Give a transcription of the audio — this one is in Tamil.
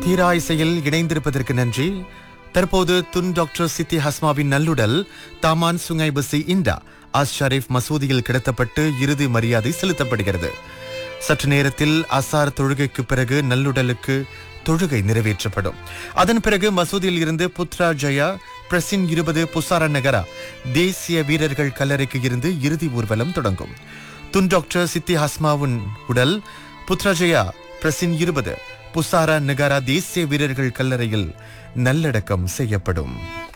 தீரா இசையில் இணைந்திருப்பதற்கு நன்றி தற்போது துன் டாக்டர் சித்தி ஹஸ்மாவின் நல்லுடல் தாமான் சுங்கை பசி இண்டா அஸ் ஷரீஃப் மசூதியில் கிடத்தப்பட்டு இறுதி மரியாதை செலுத்தப்படுகிறது சற்று நேரத்தில் அசார் தொழுகைக்கு பிறகு நல்லுடலுக்கு தொழுகை நிறைவேற்றப்படும் அதன் பிறகு மசூதியில் இருந்து புத்ரா ஜயா பிரசின் இருபது புசார நகரா தேசிய வீரர்கள் கல்லறைக்கு இருந்து இறுதி ஊர்வலம் தொடங்கும் துன் டாக்டர் சித்தி ஹஸ்மாவின் உடல் புத்ராஜயா பிரசின் இருபது புசாரா நகரா தேசிய வீரர்கள் கல்லறையில் நல்லடக்கம் செய்யப்படும்